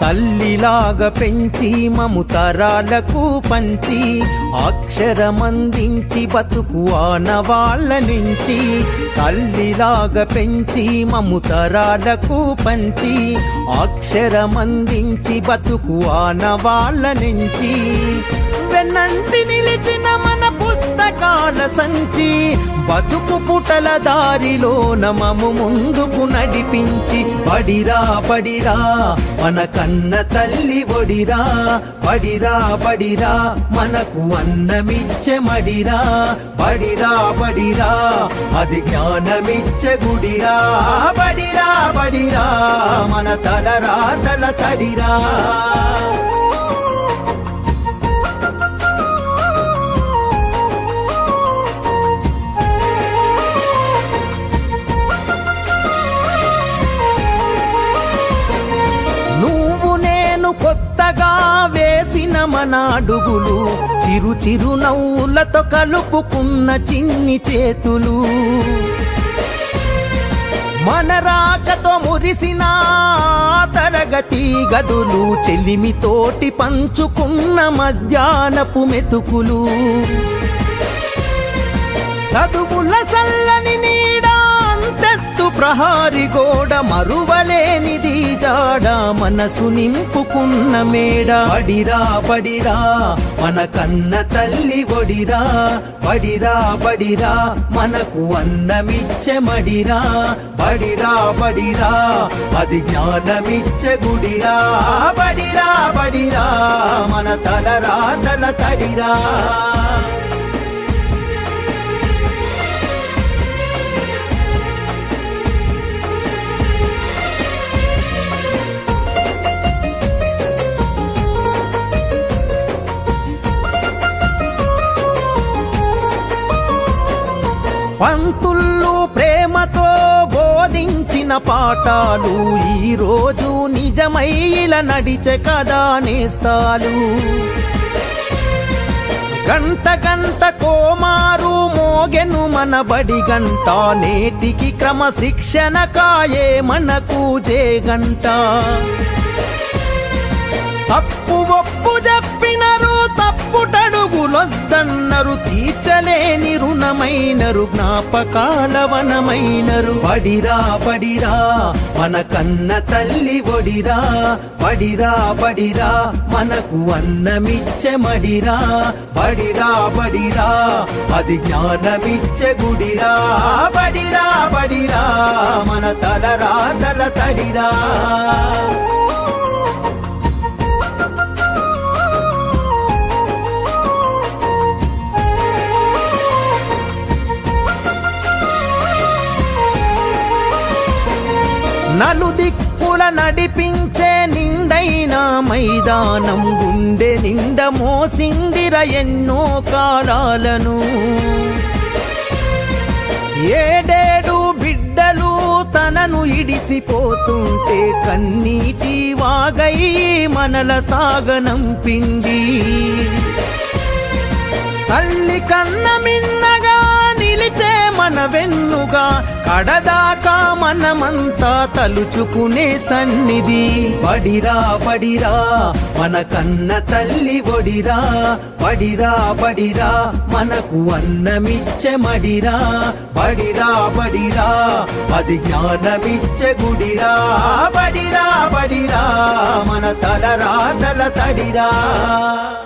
తల్లిలాగా పెంచి మము తరాలకు పంచి అక్షరమందించి బతుకు ఆనవాళ్ళ నుంచి తల్లిలాగా పెంచి మము తరాలకు పంచి అక్షరమందించి బతుకు ఆనవాళ్ళ నుంచి వెన్నంటి నిలిచిన మన పుస్తకాల సంచి బతుకు పుటల దారిలో నమము ముందుకు నడిపించి బడిరా బడిరా మన కన్న తల్లి ఒడిరా బడిరా బడిరా మనకు అన్నమిచ్చే మడిరా బడిరా బడిరా అది జ్ఞానమిచ్చే గుడిరా బడిరా బడిరా మన తలరా తల తడిరా నువ్వు నేను కొత్తగా వేసిన మన అడుగులు చిరు చిరు నవ్వులతో కలుపుకున్న చిన్ని చేతులు మన రాకతో మురిసిన ఆ తరగతి గదులు చెలిమితోటి పంచుకున్న మధ్యాహ్నపు మెతుకులు చదువుల సల్లని నీడా అంతెత్తు ప్రహారి గోడ మరువలేనిది జాడ మనసు నింపుకున్న మేడ బడిరా బడిరా మన కన్న తల్లి ఒడిరా బడిరా బడిరా మనకు అన్నమిచ్చే మడిరా బడిరా బడిరా అది జ్ఞానమిచ్చే గుడిరా బడిరా బడిరా మన తలరా తల తడిరా పంతుళ్ళు ప్రేమతో బోధించిన పాఠాలు ఈ రోజు నిజమై ఇలా నడిచే కదా నేస్తాలు గంట గంట కోమారు మోగెను మన బడి గంట నేటికి క్రమశిక్షణ కాయే మనకు జే గంట తప్పు ఒప్పు చెప్పినరు తప్పుటడుగులొద్దన్నరు తీర్చలేని రుణమైనరు జ్ఞాపకాల వనమైనరు బడిరా బడిరా మన కన్న తల్లి ఒడిరా బడిరా బడిరా మనకు అన్నమిచ్చే మడిరా బడిరా బడిరా అది జ్ఞానమిచ్చే గుడిరా బడిరా బడిరా మన తలరా తల తడిరా నలుదిక్కుల నడిపించే నిండైన మైదానం గుండె నిండ మోసిందిర ఎన్నో కాలాలను ఏడేడు బిడ్డలు తనను ఇడిసిపోతుంటే కన్నీటి వాగై మనల సాగనంపింది తల్లి కన్న మిన్నగా నిలిచే మన వెన్నుగా కడదాకా మనమంతా తలుచుకునే సన్నిధి బడిరా బడిరా మన కన్న తల్లి ఒడిరా బడిరా బడిరా మనకు అన్నమిచ్చే మడిరా బడిరా బడిరా అది జ్ఞానమిచ్చే గుడిరా బడిరా బడిరా మన తలరా తల తడిరా